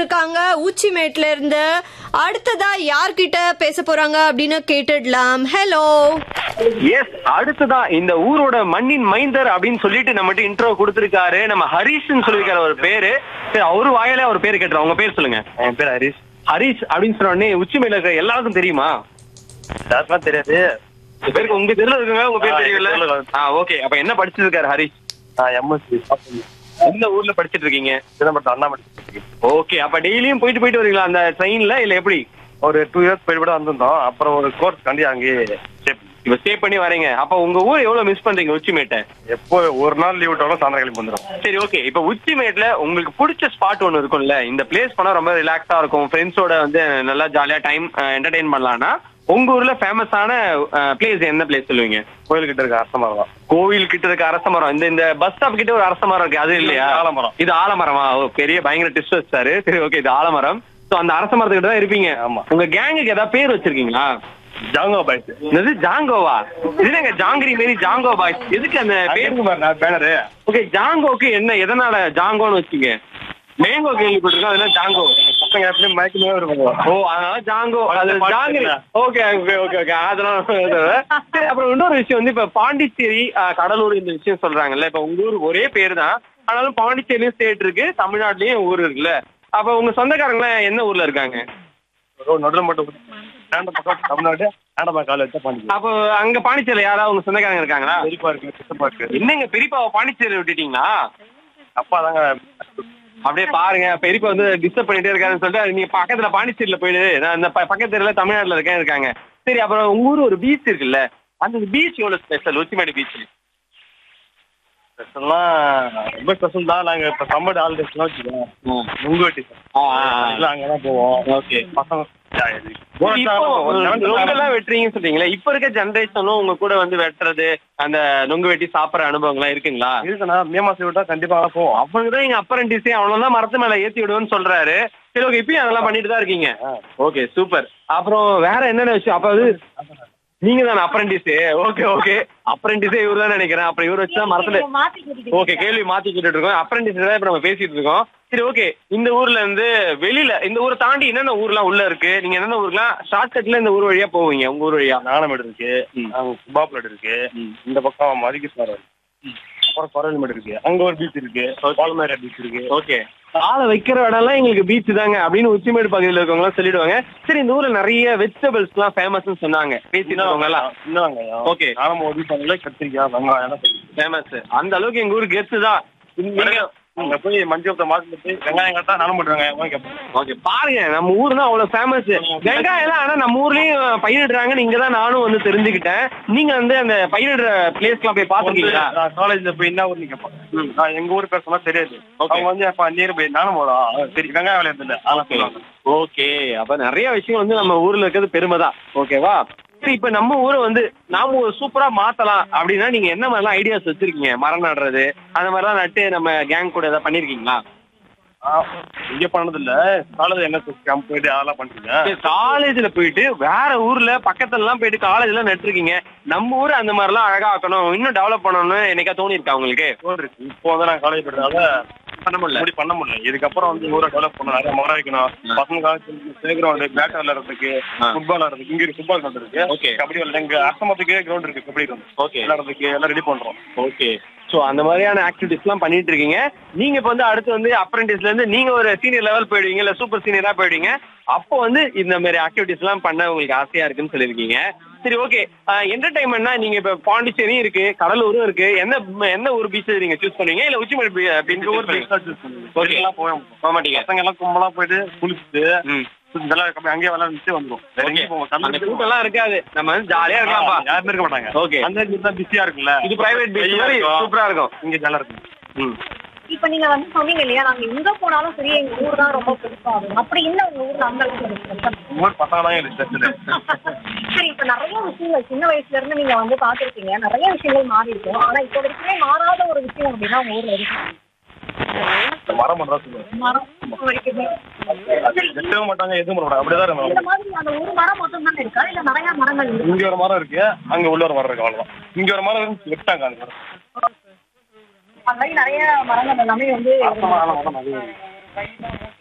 வந்திருக்காங்க உச்சிமேட்ல இருந்து அடுத்ததா யார்கிட்ட பேச போறாங்க அப்படின்னு கேட்டுடலாம் ஹலோ எஸ் அடுத்ததா இந்த ஊரோட மண்ணின் மைந்தர் அப்படின்னு சொல்லிட்டு நம்மகிட்ட இன்ட்ரோ கொடுத்திருக்காரு நம்ம ஹரிஷ்னு சொல்லியிருக்காரு ஒரு பேரு சரி அவரு வாயில அவர் பேரு கேட்டுறோம் உங்க பேர் சொல்லுங்க என் பேர் ஹரிஷ் ஹரிஷ் அப்படின்னு சொன்ன உடனே உச்சி மேல இருக்கிற எல்லாருக்கும் தெரியுமா யாருக்கெல்லாம் தெரியாது உங்க பேருக்கு உங்க தெருல இருக்குங்க உங்க ஆ, பேர் எங்க தெரியல தெருல இருக்கு. ஆ ஓகே அப்ப என்ன படிச்சிருக்காரு ஹரிஷ் நான் எம்எஸ்சி எந்த ஊர்ல படிச்சிட்டு இருக்கீங்க சிதம்பரத்தில் அண்ணா படிச்சிருக்கேன் ஓகே அப்ப டெய்லியும் போயிட்டு போயிட்டு வரீங்களா அந்த ட்ரெயின்ல இல்ல எப்படி ஒரு டூ இயர்ஸ் போயிட்டு கூட வந்திருந்தோம் அப்புறம் ஒரு கோர்ஸ் கண்டி அங்கேயே shape. இப்ப ஸ்டே பண்ணி வரீங்க அப்ப உங்க ஊர் எவ்வளவு மிஸ் பண்றீங்க உச்சிமேட்டை எப்போ ஒரு நாள் லீவ் விட்டாலும் சாயந்தரம் கிளம்பி வந்துடும் சரி ஓகே இப்ப உச்சிமேட்ல உங்களுக்கு பிடிச்ச ஸ்பாட் ஒன்னு இருக்கும்ல இந்த பிளேஸ் போனா ரொம்ப ரிலாக்ஸா இருக்கும் ஃப்ரெண்ட்ஸோட வந்து நல்லா ஜாலியா டைம் என்டர்டைன் பண்ணலாம்னா உங்க ஊர்ல ஃபேமஸான பிளேஸ் என்ன பிளேஸ் சொல்லுவீங்க கோயில்கிட்ட இருக்க அரச மரம் தான் கோவில் கிட்ட இருக்க அரச மரம் இந்த இந்த பஸ் ஸ்டாப் கிட்ட ஒரு அரச மரம் இருக்கு அது இல்லையா இது ஆலமரம். இது ஆலமரமா ஓ, பெரிய பயங்கர டிஸ்ட் வச்சாரு சரி ஓகே இது ஆலமரம் சோ அந்த அரச மரத்துக்கிட்ட தான் இருப்பீங்க ஆமா. உங்க கேங்குக்கு ஏதாவது பேர் வச்சிருக்கீங்களா ஜாங்கோ பாய்ஸ் என்னது ஜாங்கோவா இதுங்க ஜாங்கிரி மாரி ஜாங்கோ பாய்ஸ் எதுக்கு அந்த பேர் பேனரு ஓகே ஜாங்கோக்கு என்ன எதனால ஜாங்கோன்னு வச்சீங்க மேங்கோ கேள்விப்பட்டிருக்கோம் அதெல்லாம் ஜாங்கோ பசங்க எப்படியும் மயக்கமே வருவாங்க ஓ அதனால ஜாங்கோ அது அது பாட்டு ஜாங்கிரி இல்ல. ஓகே ஓகே ஓகே ஓகே அதெல்லாம் சரி அப்புறம் இன்னொரு விஷயம் வந்து இப்ப பாண்டிச்சேரி அஹ், கடலூர் இந்த விஷயம் சொல்றாங்கல்ல இப்ப உங்க ஊர் ஒரே பேர் தான் ஆனாலும் பாண்டிச்சேரியும் ஸ்டேட் இருக்கு தமிழ்நாட்டுலயும் ஊர் இருக்குல்ல அப்ப உங்க சொந்தக்காரங்க என்ன ஊர்ல இருக்காங்க நடுவில் மட்டும் ஆண்ட பக்கம் தமிழ்நாடு ஆண்டமா காலேஜ் தான் பாண்டிச்சேரி அப்போ அங்க பாண்டிச்சேரியில யாராவது உங்க சொந்தக்காரங்க இருக்காங்களா பெரியப்பா இருக்கு சித்தப்பா இருக்கு என்னங்க பெரியப்பாவை பாண்டிச்சேரி விட்டுட்டீங்களா அப்பா தாங்க அப்படியே பாருங்க பெரியப்பா வந்து டிஸ்டர்ப் பண்ணிட்டே இருக்காருன்னு சொல்லிட்டு நீங்க பக்கத்துல பாண்டிச்சேரியில போயிடு நான் இந்த ப- பக்கத்து தெருல தமிழ்நாட்டுல இருக்கேன் இருக்காங்க சரி அப்புறம் உங்க ஊர் ஒரு பீச் இருக்குல்ல அந்த பீச் எவ்வளவு ஸ்பெஷல் உச்சிமேடு பீச் ஸ்பெஷல்லாம் ரொம்ப ஸ்பெஷல் தான் நாங்க இப்ப சம்மர் ஹாலிடேஸ்லாம் வச்சுக்கோங்க நுங்கு வெட்டி எல்லாம் அங்கதான் போவோம் ஓகே பசங்க நொங்கெல்லாம் வெட்டுறீங்கன்னு சொல்றீங்களா இப்ப இருக்க ஜெனரேஷனும் உங்க கூட வந்து வெட்டுறது அந்த நொங்கு வெட்டி சாப்பிடுற அனுபவங்கள்லாம் இருக்குங்களா இருக்குண்ணா மே மாசம் விட்டா கண்டிப்பா அங்க போவோம் அவனுக்கு தான் எங்க அப்பரண்டிஸே அவ்வளவுதான் மரத்து மேல ஏத்தி விடுவேன்னு சொல்றாரு சரி ஓகே இப்பயும் அதெல்லாம் பண்ணிட்டு தான் இருக்கீங்க ஓகே சூப்பர் அப்புறம் வேற என்னென்ன விஷயம் அப்ப அது நீங்க தானே அப்ரண்டிஸ் ஓகே ஓகே அப்ரண்டிஸே இவர் தான் நினைக்கிறேன் அப்புறம் இவர் வச்சு தான் மரத்துல ஓகே கேள்வி மாத்தி கேட்டுட்டு இருக்கோம் அப்ரண்டிஸ் தான் இப்ப நம்ம பேசிட்டு இருக்கோம் சரி ஓகே இந்த ஊர்ல இருந்து வெளியில இந்த ஊரை தாண்டி என்னென்ன ஊர்லாம் உள்ள இருக்கு நீங்க என்னென்ன ஊர்லாம் ஷார்ட் கட்ல இந்த ஊர் வழியா போவீங்க உங்க ஊர் வழியா நாணமேடு இருக்கு அங்க குபாப்லட் இருக்கு இந்த பக்கம் மதிகேஸ்வரர் அப்புறம் கொரல்மேடு இருக்கு அங்க ஒரு பீச் இருக்கு பாலமேரா பீச் இருக்கு ஓகே காலை வைக்கிற இடம்லாம் எங்களுக்கு பீச் தாங்க அப்படின்னு உச்சிமேடு பகுதியில் இருக்கவங்க எல்லாம் சொல்லிடுவாங்க சரி இந்த ஊர்ல நிறைய வெஜிடபிள்ஸ் எல்லாம் ஃபேமஸ்னு சொன்னாங்க பேசிட்டு இருக்கவங்க எல்லாம் சின்ன வெங்காயம் Okay. நானும் ஒரு பீச் கத்திரிக்காய் வெங்காயம் எல்லாம் தெரியும். ஃபேமஸ் அந்த அளவுக்கு எங்க ஊருக்கு கெத்து தான் நீங்க அங்க போய் மஞ்சள் மார்க்கெட் போய் வெங்காயம் கேட்டா நானும் மட்டும் வெங்காயம் கேட்பேன் ஓகே பாருங்க நம்ம ஊர் தான் அவ்வளவு ஃபேமஸ் வெங்காயம் எல்லாம் ஆனா நம்ம ஊர்லயும் பயிரிடுறாங்கன்னு இங்க தான் நானும் வந்து தெரிஞ்சுக்கிட்டேன் நீங்க வந்து அந்த பயிரிடுற பிளேஸ்க்குலாம் போய் பாத்துருக்கீங்களா நான் காலேஜ்ல போய் என்ன ஊர் கேட்பேன் நான் எங்க ஊர் பேர் சொன்னா தெரியாது அவங்க வந்து அப்ப நியர் பை நானும் போதும் சரி வெங்காயம் விளையாடுறது இல்ல அதெல்லாம் சொல்லுவாங்க ஓகே அப்ப நிறைய விஷயம் வந்து நம்ம ஊர்ல இருக்கிறது பெருமை தான் ஓகேவா சரி இப்ப நம்ம ஊரை வந்து நாம ஒரு சூப்பரா மாத்தலாம் அப்படின்னா நீங்க என்ன மாதிரிலாம் ஐடியாஸ் வச்சிருக்கீங்க மரம் நடுறது அந்த மாதிரிலாம் நட்டு நம்ம கேங் கூட ஏதாவது பண்ணிருக்கீங்களா இங்க பண்ணது இல்ல காலேஜ் என்ன கேம்ப் போயிட்டு அதெல்லாம் பண்ணிருக்கேன் காலேஜ்ல போயிட்டு வேற ஊர்ல பக்கத்துல எல்லாம் போயிட்டு காலேஜ்ல நட்டுருக்கீங்க நம்ம ஊர் அந்த மாதிரிலாம் அழகா ஆக்கணும் இன்னும் டெவலப் பண்ணணும்னு என்னைக்கா தோணி இருக்கா உங்களுக்கு தோல் இருக்கு இப்போ வந்து நான் காலேஜ் படிக்கிறதால பண்ண முடியல முடி பண்ண முடியல இதுக்கப்புறம் வந்து ஊரை டெவலப் பண்ண நிறைய மரம் வைக்கணும் பசங்க பிளே கிரவுண்ட் பேட் விளையாடுறதுக்கு ஆ. ஃபுட்பால் விளையாடுறதுக்கு இங்க ஃபுட்பால் கிரவுண்ட் இருக்கு Okay. கபடி விளையாட எங்க அசமத்துக்கே கிரவுண்ட் இருக்கு கபடி கிரவுண்ட் Okay. விளையாடுறதுக்கு எல்லாம் ரெடி பண்றோம் ஓகே சோ அந்த மாதிரியான ஆக்டிவிட்டிஸ்லாம் பண்ணிட்டு இருக்கீங்க நீங்க இப்ப வந்து அடுத்து வந்து அப்ரண்டிஸ்ல இருந்து நீங்க ஒரு சீனியர் லெவல் போயிடுவீங்க இல்ல சூப்பர் சீனியரா போயிடுவீங்க அப்போ வந்து இந்த மாதிரி ஆக்டிவிட்டிஸ் எல்லாம் பண்ண உங்களுக்கு ஆசையா இருக்குன்னு சொல்லியிருக்கீங்க சரி ஓகே என்டர்டைன்மெண்ட்னா நீங்க இப்ப பாண்டிச்சேரியும் இருக்கு கடலூரும் இருக்கு எந்த எந்த ஊர் பீச் நீங்க சூஸ் பண்ணுவீங்க இல்ல உச்சிமலை எங்க ஊர் பீச் பீச் சூஸ் பண்ணுவோம் Okay. எல்லாம் போவோம் போக மாட்டீங்க பசங்க எல்லாம் கும்பலா போயிட்டு குளிச்சுட்டு ம். இதெல்லாம் கம்மி அங்கேயே விளையாண்டுட்டு வந்துரும் வேற Okay. எங்கேயும் போவோம் அந்த கூட்டம் எல்லாம் இருக்காது நம்ம வந்து ஜாலியா இருக்கலாம்ப்பா யாருமே இருக்க மாட்டாங்க Okay. அந்த இடத்துல தான் பிஸியா இருக்குல்ல இது பிரைவேட் பீச் வெயிலா மாதிரி இருக்கும். சூப்பரா இருக்கும் இங்க ஜாலியா இருக்கும் ம் இப்ப நீங்க வந்து சொன்னீங்க இல்லையா நாங்க எங்க போனாலும் சரி எங்க ஊர் தான் ரொம்ப பிடிக்கும் அப்படி இல்ல உங்க ஊர்ல அந்த அளவுக்கு ஒரு special? ஊர் பசங்க தான் எனக்கு ஸ்பெஷல் சரி இப்ப நிறைய விஷயங்கள் சின்ன வயசுல இருந்து நீங்க வந்து பாத்திருக்கீங்க நிறைய விஷயங்கள் மாறி இருக்கும் ஆனா இப்ப வரைக்குமே மாறாத ஒரு விஷயம் அப்படின்னா உங்க ஊர்ல இருக்கு மரம் மட்டும் தான் சொல்லுவேன் மரம் இப்ப வரைக்குமே சரி வெட்டவும் மாட்டாங்க எதுவும் பண்ண மாட்டாங்க அப்படிதான் இந்த இருக்கும் மாதிரி அந்த ஒரு மரம் மட்டும் தான் இருக்கா இல்ல நிறைய மரங்கள் இருக்கு இங்க ஒரு மரம் இருக்கு அங்க உள்ள ஒரு மரம் இருக்கு அவ்வளவுதான் இங்க ஒரு மரம் இருக்கு வெட்டாங்க அந்த மரம் அந்த மாதிரி நிறைய மரங்கள் எல்லாமே வந்து அரச மரம், மரம் நிறைய இருக்கு.